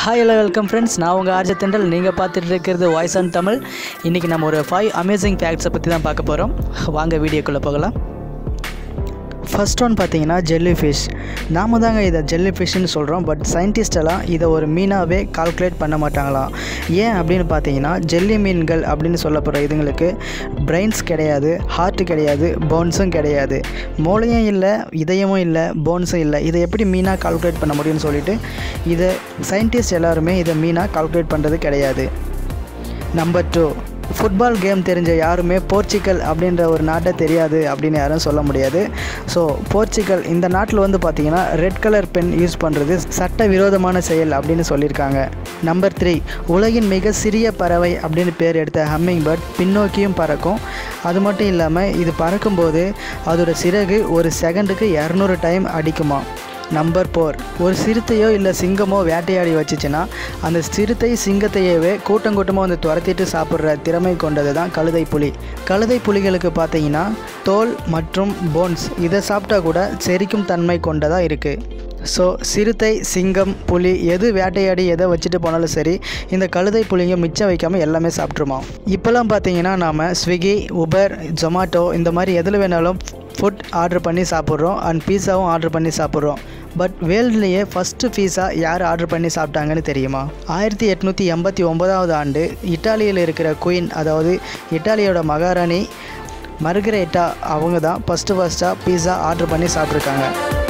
hi hello welcome friends நான் உங்கள் ஆர்ஜ தெண்டல் நீங்கள் பார்த்துட்டு இருக்கிறது வாய்ஸ் ஆன் தமிழ் இன்றைக்கி நம்ம ஒரு ஃபைவ் அமேசிங் ஃபேக்ட்ஸை பற்றி தான் பார்க்க போகிறோம் வாங்க வீடியோக்குள்ளே போகலாம் ஃபர்ஸ்ட் ஒன் பார்த்தீங்கன்னா ஜெல்லி ஃபிஷ் நாம தாங்க இதை ஜெல்லி ஃபிஷ்னு சொல்கிறோம் பட் scientist எல்லாம் இதை ஒரு மீனாகவே கால்குலேட் பண்ண மாட்டாங்களாம் ஏன் அப்படின்னு பார்த்தீங்கன்னா ஜெல்லி மீன்கள் அப்படின்னு சொல்லப்படுற இதுங்களுக்கு பிரெயின்ஸ் கிடையாது ஹார்ட் கிடையாது போன்ஸும் கிடையாது மூளையும் இல்லை இதயமும் இல்லை போன்ஸும் இல்லை இதை எப்படி மீனாக கால்குலேட் பண்ண முடியும்னு சொல்லிட்டு இதை சயின்டிஸ்ட் எல்லாருமே இதை மீனாக கால்குலேட் பண்ணுறது கிடையாது நம்பர் டூ ஃபுட்பால் கேம் தெரிஞ்ச யாருமே போர்ச்சுகல் அப்படின்ற ஒரு நாட்டை தெரியாது அப்படின்னு யாரும் சொல்ல முடியாது ஸோ போர்ச்சுகல் இந்த நாட்டில் வந்து பார்த்திங்கன்னா ரெட் கலர் பென் யூஸ் பண்ணுறது சட்ட விரோதமான செயல் அப்படின்னு சொல்லியிருக்காங்க நம்பர் த்ரீ உலகின் மிக சிறிய பறவை அப்படின்னு பேர் எடுத்த ஹம்மிங் பேர்ட் பின்னோக்கியும் பறக்கும் அது மட்டும் இல்லாமல் இது பறக்கும்போது அதோட சிறகு ஒரு செகண்டுக்கு இரநூறு டைம் அடிக்குமா நம்பர் ஃபோர் ஒரு சிறுத்தையோ இல்லை சிங்கமோ வேட்டையாடி வச்சுச்சுன்னா அந்த சிறுத்தை சிங்கத்தையவே கூட்டம் கூட்டமாக வந்து துரத்திட்டு சாப்பிட்ற திறமை கொண்டது தான் கழுதை புலி கழுதை புலிகளுக்கு பார்த்தீங்கன்னா தோல் மற்றும் போன்ஸ் இதை சாப்பிட்டா கூட செரிக்கும் தன்மை கொண்டதாக இருக்குது ஸோ சிறுத்தை சிங்கம் புலி எது வேட்டையாடி எதை வச்சுட்டு போனாலும் சரி இந்த கழுதை புலிங்க மிச்சம் வைக்காமல் எல்லாமே சாப்பிட்ருமா இப்போல்லாம் பார்த்தீங்கன்னா நாம் ஸ்விக்கி உபர் ஜொமாட்டோ இந்த மாதிரி எதில் வேணாலும் ஃபுட் ஆர்டர் பண்ணி சாப்பிட்றோம் அண்ட் பீஸாவும் ஆர்டர் பண்ணி சாப்பிட்றோம் பட் வேர்ல்ட்லேயே ஃபஸ்ட்டு பீஸா யார் ஆர்டர் பண்ணி சாப்பிட்டாங்கன்னு தெரியுமா ஆயிரத்தி எட்நூற்றி எண்பத்தி ஒன்பதாவது ஆண்டு இட்டாலியில் இருக்கிற குயின் அதாவது இட்டாலியோட மகாராணி மர்கரேட்டா அவங்க தான் ஃபஸ்ட்டு ஃபஸ்ட்டாக பீஸா ஆர்டர் பண்ணி சாப்பிட்ருக்காங்க